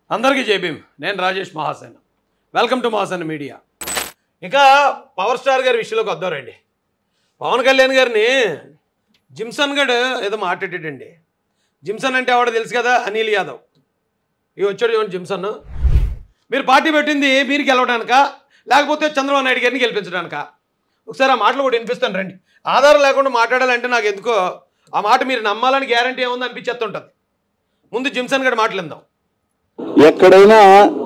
అందరికీ జేబీం నేను Rajesh Mahasen welcome to Mahasen media ఇక పవర్ స్టార్ గారి విషయంలోకి వద్దారండి పవన్ కళ్యాణ్ గారిని జిమ్సన్ గడు ఏదో మాట్లాడాడండి జిమ్సన్ అంటే ఎవడో తెలుసు కదా అనిల్ యాదవ్ ఇవి వచ్చాడు చూడండి జిమ్సన్ మీరు పార్టీ పెట్టింది మీరు గెలవడానికా లేకపోతే చంద్రబాబు నాయుడు గారిని గెలిపించడానికా ఒకసారి ఆ మాటలు కూడా వినిపిస్తాను రండి ఆధారం లేకుండా మాట్లాడాలంటే నాకు ఎందుకో ఆ మాట మీరు నమ్మాలని గ్యారంటీ ఏముంది అనిపించేస్తుంటుంది ముందు జిమ్సన్ గడి మాట్లాడిందాం ఎక్కడైనా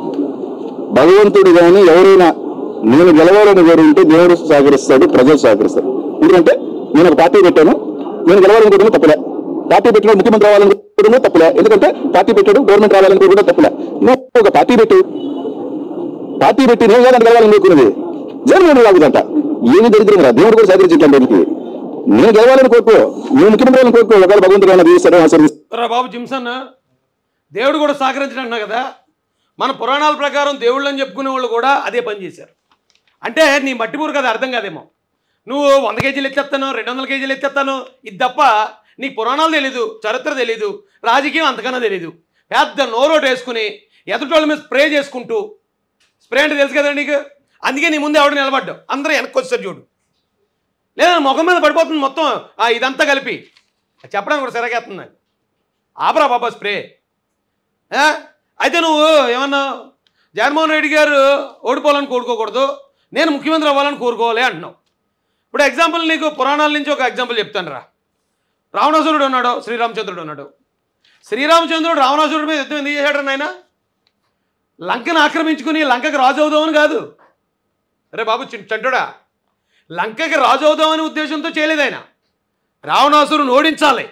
భగవంతుడు కానీ ఎవరైనా నేను గెలవాలని కోరుంటే దేవుడు సహకరిస్తాడు ప్రజలు సహకరిస్తారు ఎందుకంటే నేను ఒక పార్టీ పెట్టాను నేను గెలవాలని కోరుకున్నా తప్పులే పార్టీ పెట్టిన ముఖ్యమంత్రి రావాలని కోరుకున్నా తప్పులే ఎందుకంటే పార్టీ పెట్టాడు గవర్నమెంట్ రావాలని కోరుకున్నా తప్పులే నువ్వు ఒక పార్టీ పెట్టు పార్టీ పెట్టి నేను కాదని గెలవాలని కోరుకున్నది జగన్మోహన్ రాగుదంట ఏమి దరిద్రం రా దేవుడు కూడా సహకరించట్లేదు దానికి నేను గెలవాలని కోరుకో నేను ముఖ్యమంత్రి రావాలని కోరుకో ఒకవేళ భగవంతుడు ఏమైనా తీస్తారో ఆశీర్వదిస్తాడు రా బాబు జిమ్సన్ దేవుడు కూడా సహకరించడం అన్నా కదా మన పురాణాల ప్రకారం దేవుళ్ళు అని చెప్పుకునే వాళ్ళు కూడా అదే పని చేశారు అంటే నీ మట్టిపూరు కదా అర్థం కాదేమో నువ్వు వంద కేజీలు ఎత్తేస్తాను రెండు వందల కేజీలు ఎత్తేస్తాను ఇది తప్ప నీకు పురాణాలు తెలీదు చరిత్ర తెలీదు రాజకీయం అంతకన్నా తెలీదు పెద్ద నోరోటు వేసుకుని ఎదుటోళ్ళ మీద స్ప్రే చేసుకుంటూ స్ప్రే అంటే తెలుసు కదా నీకు అందుకే నీ ముందు ఎవడు నిలబడ్డావు అందరూ వెనక్కి వచ్చారు చూడు లేదా ముఖం మీద పడిపోతుంది మొత్తం ఆ ఇదంతా కలిపి అది చెప్పడానికి కూడా సిరగేస్తుంది నాకు ఆపరా బాబా స్ప్రే ఆ? అయితే నువ్వు ఏమన్నావు జగన్మోహన్ రెడ్డి గారు ఓడిపోవాలని కోరుకోకూడదు నేను ముఖ్యమంత్రి అవ్వాలని కోరుకోవాలి అంటున్నావు ఇప్పుడు ఎగ్జాంపుల్ నీకు పురాణాల నుంచి ఒక ఎగ్జాంపుల్ చెప్తాను రా రావణాసురుడు ఉన్నాడు శ్రీరామచంద్రుడు ఉన్నాడు శ్రీరామచంద్రుడు రావణాసురుడి మీద యుద్ధం ఎందుకు చేశాడు నాయన లంకను ఆక్రమించుకుని లంకకి రాజు అవుదామని కాదు అరే బాబు చి- చంటుడా లంకకి రాజు అవుదామనే ఉద్దేశంతో చేయలేదు ఆయన రావణాసురుని ఓడించాలి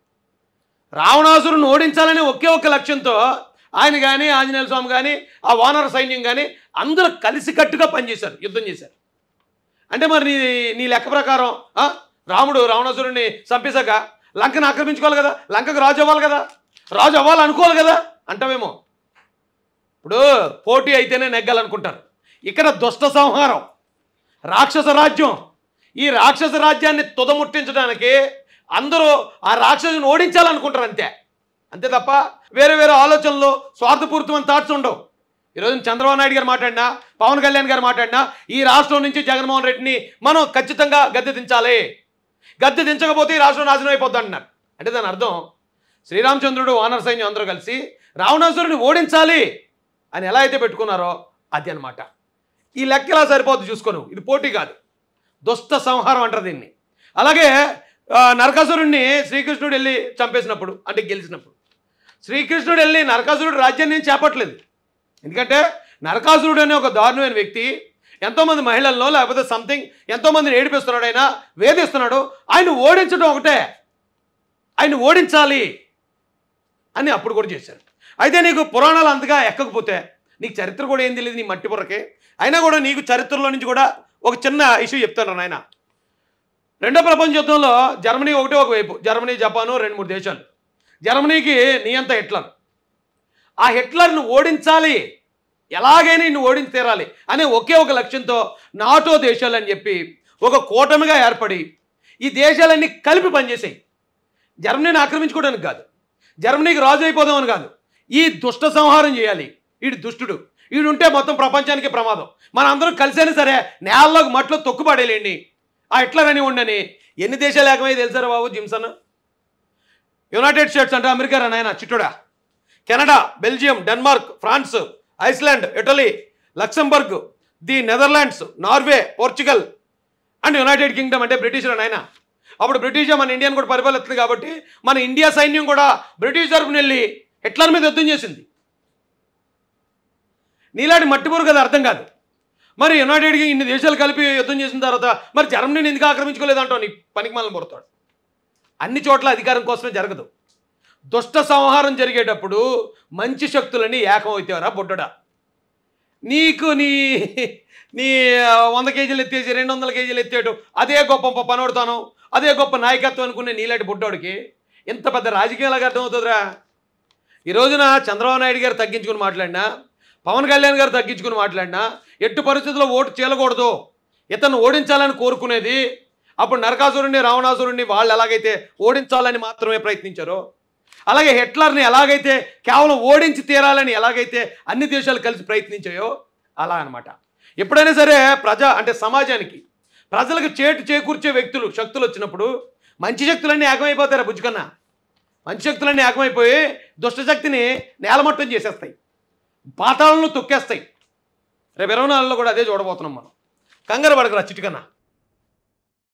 రావణాసురుని ఓడించాలనే ఒకే ఒక్క లక్ష్యంతో ఆయన కానీ ఆంజనేయ స్వామి కానీ ఆ వానర సైన్యం కానీ అందరూ కలిసికట్టుగా పనిచేశారు యుద్ధం చేశారు అంటే మరి నీ నీ లెక్క ప్రకారం ఆ, రాముడు రావణాసురుడిని చంపేశాక లంకను ఆక్రమించుకోవాలి కదా లంకకు రాజు అవ్వాలి కదా రాజు అవ్వాలి అనుకోవాలి కదా అంటావేమో ఇప్పుడు పోటీ అయితేనే నెగ్గాలనుకుంటారు ఇక్కడ దుష్ట సంహారం రాక్షస రాజ్యం ఈ రాక్షస రాజ్యాన్ని తుదముట్టించడానికి అందరూ ఆ రాక్షసుని ఓడించాలనుకుంటారు అంతే అంతే తప్ప వేరే వేరే ఆలోచనలు స్వార్థపూరితమైన థాట్స్ ఉండవు ఈరోజు చంద్రబాబు నాయుడు గారు మాట్లాడినా పవన్ కళ్యాణ్ గారు మాట్లాడినా ఈ రాష్ట్రం నుంచి జగన్మోహన్ రెడ్డిని మనం ఖచ్చితంగా గద్దె దించాలి గద్దె దించకపోతే ఈ రాష్ట్రం నాశనం అయిపోద్ది అంటున్నారు అంటే దాని అర్థం శ్రీరామచంద్రుడు వానర సైన్యం అందరూ కలిసి రావణాసురుని ఓడించాలి అని ఎలా అయితే పెట్టుకున్నారో అది అన్నమాట ఈ లెక్క ఎలా సరిపోద్ది చూసుకోను ఇది పోటీ కాదు దుష్ట సంహారం అంటారు దీన్ని అలాగే ఆ, నరకాసురుడిని శ్రీకృష్ణుడు వెళ్ళి చంపేసినప్పుడు అంటే గెలిచినప్పుడు శ్రీకృష్ణుడు వెళ్ళి నరకాసురుడు రాజ్యాన్ని నేను చేపట్టలేదు ఎందుకంటే నరకాసురుడు అనే ఒక దారుణమైన వ్యక్తి ఎంతోమంది మహిళల్లో లేకపోతే సంథింగ్ ఎంతోమందిని ఏడిపిస్తున్నాడు ఆయన వేధిస్తున్నాడు ఆయన ఓడించడం ఒకటే ఆయన ఓడించాలి అని అప్పుడు కూడా చేశారు అయితే నీకు పురాణాలు అంతగా ఎక్కకపోతే నీకు చరిత్ర కూడా ఏం తెలియదు నీ మట్టి పొరకే అయినా కూడా నీకు చరిత్రలో నుంచి కూడా ఒక చిన్న ఇష్యూ చెప్తాను నాయన రెండో ప్రపంచ యుద్ధంలో జర్మనీ ఒకటే ఒక వైపు జర్మనీ జపాను రెండు మూడు దేశాలు జర్మనీకి నీ అంత హిట్లర్ ఆ హిట్లర్ను ఓడించాలి ఎలాగైనా నిన్ను ఓడించి తీరాలి అనే ఒకే ఒక లక్ష్యంతో నాటో దేశాలు అని చెప్పి ఒక కూటమిగా ఏర్పడి ఈ దేశాలన్నీ కలిపి పనిచేసాయి జర్మనీని ఆక్రమించుకోవడానికి కాదు జర్మనీకి రాజు అయిపోదామని కాదు ఈ దుష్ట సంహారం చేయాలి వీడు దుష్టుడు వీడు ఉంటే మొత్తం ప్రపంచానికి ప్రమాదం మన అందరం కలిసైనా సరే నేలలోకి మట్లో తొక్కుపడేలేండి ఆ హిట్లర్ అని ఉండని ఎన్ని దేశాలు ఏకమై తెలుసారా బాబు జిమ్సన్ యునైటెడ్ స్టేట్స్ అంటే అమెరికా రా నాయన చిట్టుడా Canada Belgium Denmark France Iceland Italy Luxembourg the Netherlands Norway Portugal and United Kingdom అంటే బ్రిటిష్ నాయన అప్పుడు బ్రిటిష్ మన ఇండియాని కూడా పరిపాలిస్తుంది కాబట్టి మన ఇండియా సైన్యం కూడా బ్రిటిష్ తరపున వెళ్ళి హిట్లర్ మీద యుద్ధం చేసింది నీలాంటి మట్టిపూరు కదా అర్థం కాదు మరి యునైటెడ్కి ఇన్ని దేశాలు కలిపి యుద్ధం చేసిన తర్వాత మరి జర్మనీని ఎందుకు ఆక్రమించుకోలేదంటావు నీ పనికి మనం పుడతాడు అన్ని చోట్ల అధికారం కోసమే జరగదు దుష్ట సంహారం జరిగేటప్పుడు మంచి శక్తులని ఏకమవుతావరా బొడ్డడా నీకు నీ నీ ఆ, వంద కేజీలు ఎత్తేసి రెండు వందల కేజీలు ఎత్తేయడం అదే గొప్ప పనోడుతాను అదే గొప్ప నాయకత్వం అనుకునే నీలాంటి బుడ్డోడికి ఎంత పెద్ద రాజకీయాలకు అర్థమవుతుందిరా ఈ రోజున చంద్రబాబు నాయుడు గారు తగ్గించుకుని మాట్లాడినా పవన్ కళ్యాణ్ గారు తగ్గించుకుని మాట్లాడినా ఎట్టు పరిస్థితుల్లో ఓటు చేయకూడదు ఇతను ఓడించాలని కోరుకునేది అప్పుడు నరకాసురుణ్ణి రావణాసురుణ్ణి వాళ్ళు ఎలాగైతే ఓడించాలని మాత్రమే ప్రయత్నించారో అలాగే హిట్లర్ని ఎలాగైతే కేవలం ఓడించి తీరాలని ఎలాగైతే అన్ని దేశాలు కలిసి ప్రయత్నించాయో అలా అన్నమాట ఎప్పుడైనా సరే ప్రజా అంటే సమాజానికి ప్రజలకు చేటు చేకూర్చే వ్యక్తులు శక్తులు వచ్చినప్పుడు మంచి శక్తులన్నీ ఏకమైపోతారా బుజ్జుకన్నా మంచి శక్తులన్నీ ఏకమైపోయి దుష్టశక్తిని నేలమట్టం చేసేస్తాయి పాతాళంలో తొక్కేస్తాయి రేపు ఇరవై నాలుగులో కూడా అదే చూడబోతున్నాం మనం కంగారు పడకరా చిటికన్నా